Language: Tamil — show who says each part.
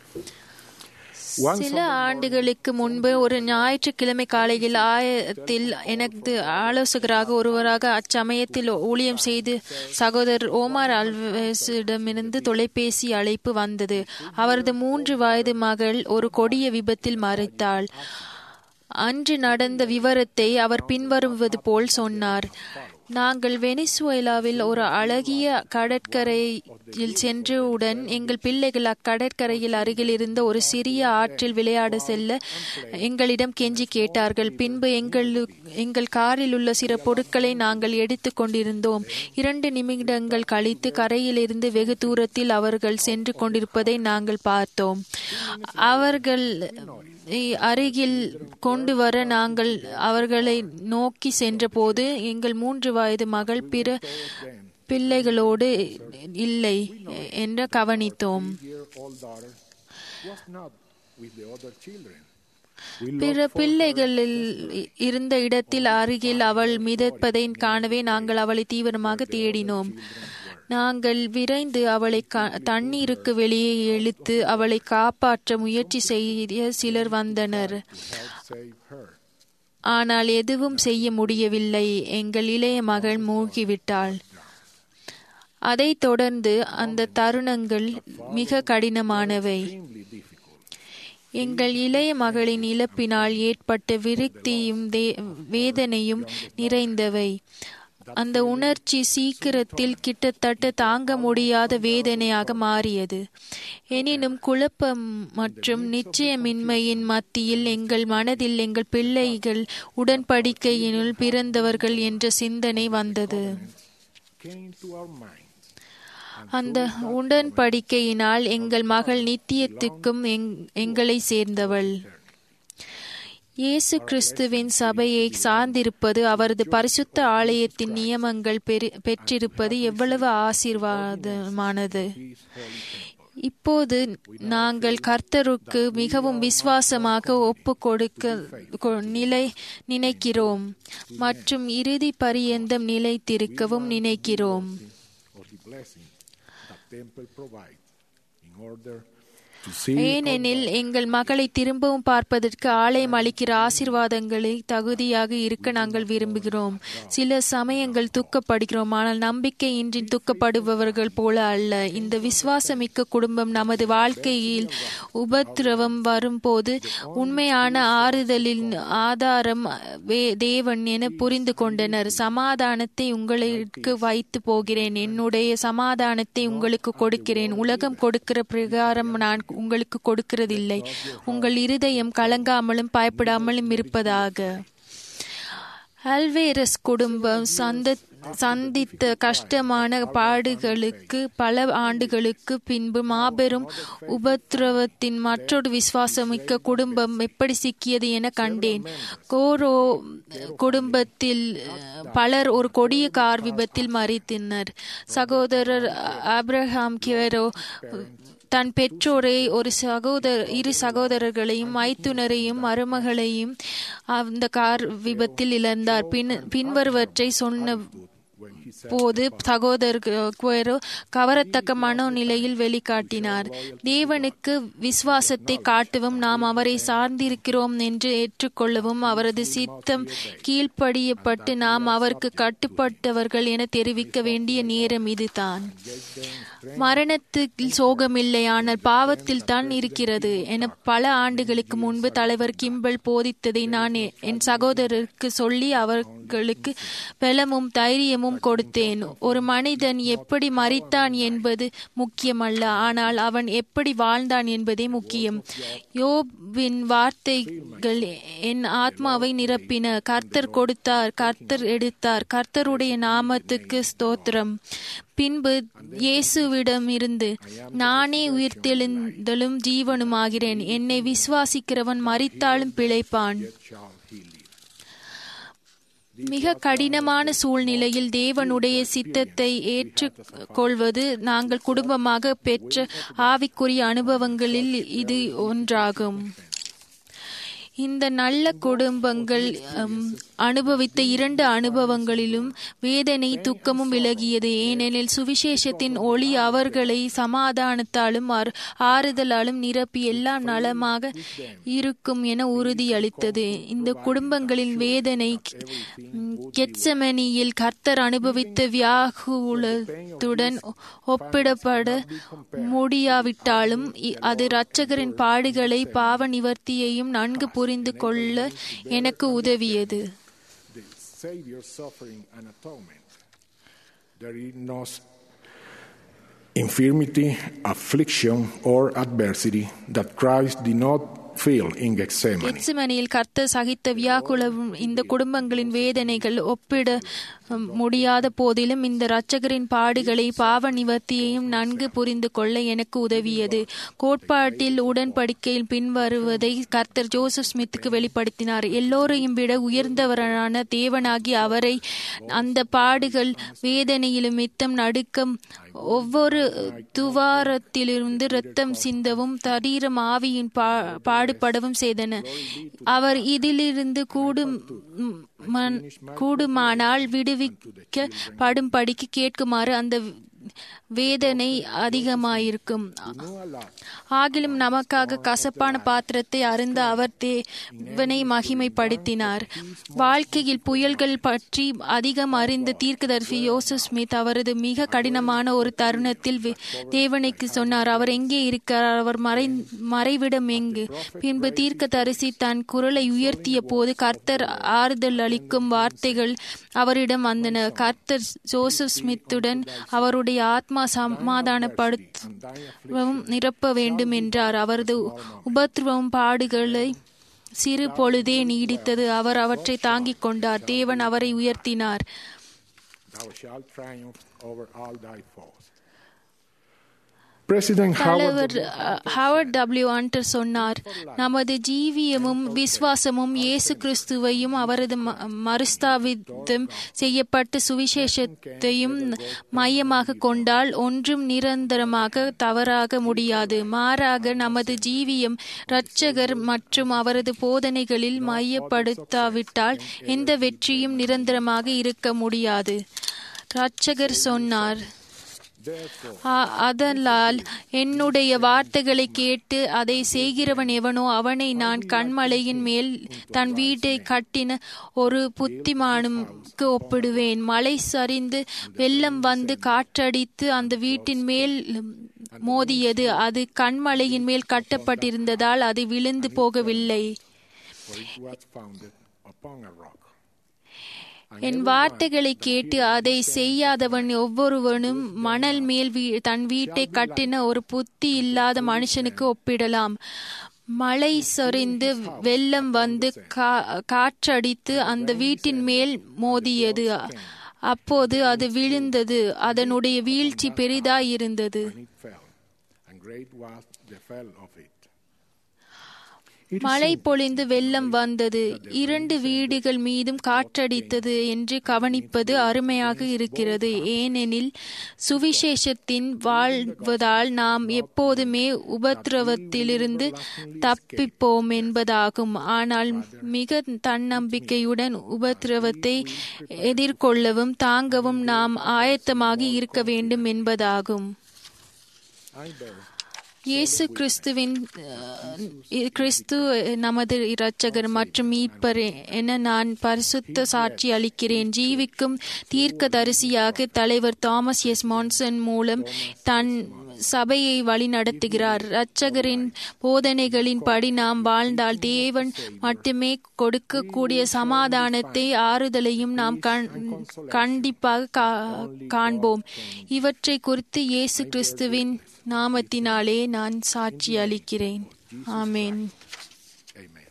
Speaker 1: சில ஆண்டுகளுக்கு முன்பு ஒரு ஞாயிற்றுக்கிழமை காலையில் ஆயத்தில் எனது ஆலோசகராக ஒருவராக அச்சமயத்தில் ஊழியம் செய்து சகோதரர் ஓமார் அல்வேஸிடமிருந்து தொலைபேசி அழைப்பு வந்தது அவரது மூன்று வயது மகள் ஒரு கொடிய விபத்தில் மறைத்தாள் அன்று நடந்த விவரத்தை அவர் பின்வருவது போல் சொன்னார் நாங்கள் வெனிசுவேலாவில் ஒரு அழகிய கடற்கரையில் சென்றவுடன் எங்கள் பிள்ளைகள் அக்கடற்கரையில் அருகில் இருந்த ஒரு சிறிய ஆற்றில் விளையாட செல்ல எங்களிடம் கெஞ்சி கேட்டார்கள் பின்பு எங்கள் எங்கள் காரில் உள்ள சில பொருட்களை நாங்கள் எடுத்து கொண்டிருந்தோம் இரண்டு நிமிடங்கள் கழித்து கரையிலிருந்து வெகு தூரத்தில் அவர்கள் சென்று கொண்டிருப்பதை நாங்கள் பார்த்தோம் அவர்கள் அருகில் கொண்டு வர நாங்கள் அவர்களை நோக்கி சென்றபோது எங்கள் மூன்று வயது மகள் பிற பிள்ளைகளோடு இல்லை என்று கவனித்தோம் பிற பிள்ளைகளில் இருந்த இடத்தில் அருகில் அவள் மிதப்பதை காணவே நாங்கள் அவளை தீவிரமாக தேடினோம் நாங்கள் விரைந்து அவளை தண்ணீருக்கு வெளியே இழுத்து அவளை காப்பாற்ற முயற்சி செய்ய சிலர் வந்தனர் ஆனால் எதுவும் செய்ய முடியவில்லை எங்கள் இளைய மகள் மூழ்கிவிட்டாள் அதைத் தொடர்ந்து அந்த தருணங்கள் மிக கடினமானவை எங்கள் இளைய மகளின் இழப்பினால் ஏற்பட்ட விருத்தியும் வேதனையும் நிறைந்தவை அந்த உணர்ச்சி சீக்கிரத்தில் கிட்டத்தட்ட தாங்க முடியாத வேதனையாக மாறியது எனினும் குழப்பம் மற்றும் நிச்சயமின்மையின் மத்தியில் எங்கள் மனதில் எங்கள் பிள்ளைகள் உடன்படிக்கையினுள் பிறந்தவர்கள் என்ற சிந்தனை வந்தது அந்த உடன்படிக்கையினால் எங்கள் மகள் நித்தியத்துக்கும் எங்களை சேர்ந்தவள் இயேசு கிறிஸ்துவின் சபையை சார்ந்திருப்பது அவரது பரிசுத்த ஆலயத்தின் நியமங்கள் பெற்றிருப்பது எவ்வளவு ஆசீர்வாதமானது இப்போது நாங்கள் கர்த்தருக்கு மிகவும் விசுவாசமாக ஒப்பு கொடுக்க நிலை நினைக்கிறோம் மற்றும் இறுதி பரியந்தம் நிலைத்திருக்கவும் நினைக்கிறோம் ஏனெனில் எங்கள் மகளை திரும்பவும் பார்ப்பதற்கு ஆலயம் அளிக்கிற ஆசிர்வாதங்களை தகுதியாக இருக்க நாங்கள் விரும்புகிறோம் சில சமயங்கள் துக்கப்படுகிறோம் ஆனால் நம்பிக்கையின்றி துக்கப்படுபவர்கள் போல அல்ல இந்த விசுவாசமிக்க குடும்பம் நமது வாழ்க்கையில் உபத்திரவம் வரும்போது உண்மையான ஆறுதலின் ஆதாரம் தேவன் என புரிந்து கொண்டனர் சமாதானத்தை உங்களுக்கு வைத்து போகிறேன் என்னுடைய சமாதானத்தை உங்களுக்கு கொடுக்கிறேன் உலகம் கொடுக்கிற பிரகாரம் நான் உங்களுக்கு கொடுக்கிறதில்லை உங்கள் இருதயம் கலங்காமலும் பயப்படாமலும் இருப்பதாக அல்வேரஸ் குடும்பம் சந்த சந்தித்த கஷ்டமான பாடுகளுக்கு பல ஆண்டுகளுக்கு பின்பு மாபெரும் உபத்திரவத்தின் மற்றொரு விசுவாசமிக்க குடும்பம் எப்படி சிக்கியது என கண்டேன் கோரோ குடும்பத்தில் பலர் ஒரு கொடிய கார் விபத்தில் மறித்தனர் சகோதரர் அப்ரஹாம் கிவரோ தன் பெற்றோரை ஒரு சகோதர இரு சகோதரர்களையும் மைத்துனரையும் மருமகளையும் அந்த கார் விபத்தில் இழந்தார் பின் பின்வருவற்றை சொன்ன போது சகோதரர் கவரத்தக்க மனோநிலையில் வெளிக்காட்டினார் தேவனுக்கு விசுவாசத்தை காட்டவும் நாம் அவரை சார்ந்திருக்கிறோம் என்று ஏற்றுக்கொள்ளவும் அவரது சித்தம் கீழ்ப்படியப்பட்டு நாம் அவருக்கு கட்டுப்பட்டவர்கள் என தெரிவிக்க வேண்டிய நேரம் இதுதான் மரணத்தில் சோகமில்லை ஆனால் பாவத்தில் தான் இருக்கிறது என பல ஆண்டுகளுக்கு முன்பு தலைவர் கிம்பல் போதித்ததை நான் என் சகோதரருக்கு சொல்லி அவர்களுக்கு பலமும் தைரியமும் கொடுத்தேன் ஒரு மனிதன் எப்படி மறித்தான் என்பது முக்கியமல்ல ஆனால் அவன் எப்படி வாழ்ந்தான் என்பதே முக்கியம் யோபின் வார்த்தைகள் என் ஆத்மாவை நிரப்பின கர்த்தர் கொடுத்தார் கர்த்தர் எடுத்தார் கர்த்தருடைய நாமத்துக்கு ஸ்தோத்திரம் பின்பு இயேசுவிடம் இருந்து நானே உயிர்த்தெழுந்தலும் ஜீவனுமாகிறேன் என்னை விசுவாசிக்கிறவன் மறித்தாலும் பிழைப்பான் மிக கடினமான சூழ்நிலையில் தேவனுடைய சித்தத்தை ஏற்றுக்கொள்வது நாங்கள் குடும்பமாக பெற்ற ஆவிக்குரிய அனுபவங்களில் இது ஒன்றாகும் இந்த நல்ல குடும்பங்கள் ஹம், அனுபவித்த இரண்டு அனுபவங்களிலும் வேதனை துக்கமும் விலகியது ஏனெனில் சுவிசேஷத்தின் ஒளி அவர்களை சமாதானத்தாலும் ஆறு- ஆறுதலாலும் நிரப்பி எல்லாம் நலமாக இருக்கும் என உறுதியளித்தது இந்த குடும்பங்களின் வேதனை ம், கெத்செமனியில் கர்த்தர் அனுபவித்த வியாகுலத்துடன் ஒப்பிடப்பட முடியாவிட்டாலும் இ- அது இரட்சகரின் பாடுகளை பாவ நிவர்த்தியையும் நன்கு புரிந்து கொள்ள எனக்கு உதவியது
Speaker 2: the Savior's suffering and atonement. There is no s- infirmity, affliction, or adversity that Christ did not feel in Gethsemane.
Speaker 1: கெத்செமனியில் கர்த்தர் சகித்த வியாகுலவும் இந்த குடும்பங்களின் வேதனைகள் ஒப்பிட ம், முடியாத போதிலும் இந்த இரட்சகரின் பாடுகளை பாவ நிவர்த்தியையும் நன்கு புரிந்து கொள்ள எனக்கு உதவியது கோட்பாட்டில் உடன்படிக்கையில் பின்வருவதை கர்த்தர் ஜோசப் ஸ்மித்துக்கு வெளிப்படுத்தினார் எல்லோரையும் விட உயர்ந்தவரான தேவனாகி அவரை அந்த பாடுகள் வேதனையிலும் மித்தம் நடுக்கம் ஒவ்வொரு துவாரத்திலிருந்து இரத்தம் சிந்தவும் தரீரம் ஆவியின் பா- பாடுபடவும் செய்தன அவர் இதிலிருந்து கூடும் மன்- கூடுமானால் விடுவிக்கப்படும்படிக்கு கேட்குமாறு அந்த வேதனை அதிகமாயிருக்கும் ஆகிலும் நமக்காக கசப்பான பாத்திரத்தை அருந்த அவர் தேவனை மகிமைப்படுத்தினார் வாழ்க்கையில் புயல்கள் பற்றி அதிகம் அறிந்த தீர்க்கதரிசி யோசப் ஸ்மித் அவரது மிக கடினமான ஒரு தருணத்தில் வே- தேவனுக்கு சொன்னார் அவர் எங்கே இருக்கிறார் அவர் மறை மறைவிடம் எங்கு பின்பு தீர்க்கதரிசி தன் குரலை உயர்த்திய போது கர்த்தர் ஆறுதல் அளிக்கும் வார்த்தைகள் அவரிடம் வந்தன கர்த்தர் ஜோசப் ஸ்மித்துடன் அவருடைய ஆத்மா சமாதானப்படுத்தவும் நிரப்ப வேண்டும் என்றார் அவரது உபத்திரவம் பாடுகளை சிறு பொழுதே நீடித்தது அவர் அவற்றை தாங்கிக் கொண்டார் தேவன் அவரை உயர்த்தினார்
Speaker 2: Thou shalt triumph over all thy foes. President Howard
Speaker 1: தலைவர் அஹ், ஹாவர்ட் டபிள்யூ ஆண்டர் சொன்னார் நமது ஜீவியமும் விசுவாசமும் இயேசு கிறிஸ்துவையும் அவரது ம- மறுஸ்தாபிதம் செய்யப்பட்ட சுவிசேஷத்தையும் மையமாக கொண்டால் ஒன்றும் நிரந்தரமாக தவறாக முடியாது மாறாக நமது ஜீவியம் இரட்சகர் மற்றும் அவரது போதனைகளில் மையப்படுத்தாவிட்டால் எந்த வெற்றியும் நிரந்தரமாக இருக்க முடியாது இரட்சகர் சொன்னார் ஆ- அதனால் என்னுடைய வார்த்தைகளை கேட்டு அதை செய்கிறவன் எவனோ அவனை நான் கண்மலையின் மேல் தன் வீட்டை கட்டின ஒரு புத்திமானுக்கு ஒப்பிடுவேன் மழை சரிந்து வெள்ளம் வந்து காற்றடித்து அந்த வீட்டின் மேல் மோதியது அது கண்மலையின் மேல் கட்டப்பட்டிருந்ததால் அது விழுந்து போகவில்லை
Speaker 2: for it was founded upon a rock.
Speaker 1: என் வார்த்தைகளை கேட்டு அதை செய்யாதவன் ஒவ்வொருவனும் மணல் மேல் வீ- தன் வீட்டை கட்டின ஒரு புத்தி இல்லாத மனுஷனுக்கு ஒப்பிடலாம் மழை சொரிந்து வெள்ளம் வந்து கா- காற்றடித்து அந்த வீட்டின் மேல் மோதியது அப்போது அது விழுந்தது அதனுடைய வீழ்ச்சி பெரிதாயிருந்தது
Speaker 2: And it fell, and great was the fall of it. It is
Speaker 1: மழை பொழிந்து வெள்ளம் வந்தது இரண்டு வீடுகள் மீதும் காற்றடித்தது என்று கவனிப்பது அருமையாக இருக்கிறது ஏனெனில் சுவிசேஷத்தின் வாழ்வதால் நாம் எப்போதுமே உபத்திரவத்திலிருந்து தப்பிப்போம் என்பதாகும் ஆனால் மிக தன்னம்பிக்கையுடன் உபத்திரவத்தை எதிர்கொள்ளவும் தாங்கவும் நாம் ஆயத்தமாக இருக்க வேண்டும் என்பதாகும்
Speaker 2: I bear
Speaker 1: இயேசு கிறிஸ்துவின் அஹ், கிறிஸ்து நமது இரட்சகர் மற்றும் மீட்பர் என நான் பரிசுத்த சாட்சி அளிக்கிறேன் ஜீவிக்கும் தீர்க்கதரிசியாக தலைவர் தாமஸ் எஸ் மான்சன் மூலம் தன் சபையை வழிநடத்துகிறார் இரட்சகரின் போதனைகளின்படி நாம் வாழ்ந்தால் தேவன் மட்டுமே கொடுக்கக்கூடிய சமாதானத்தை ஆறுதலையும் நாம் கண்- கண்டிப்பாக கா- காண்போம் இவற்றை குறித்து இயேசு கிறிஸ்துவின் நாமத்தினாலே நான் சாட்சி அளிக்கிறேன் ஆமென்
Speaker 2: Amen.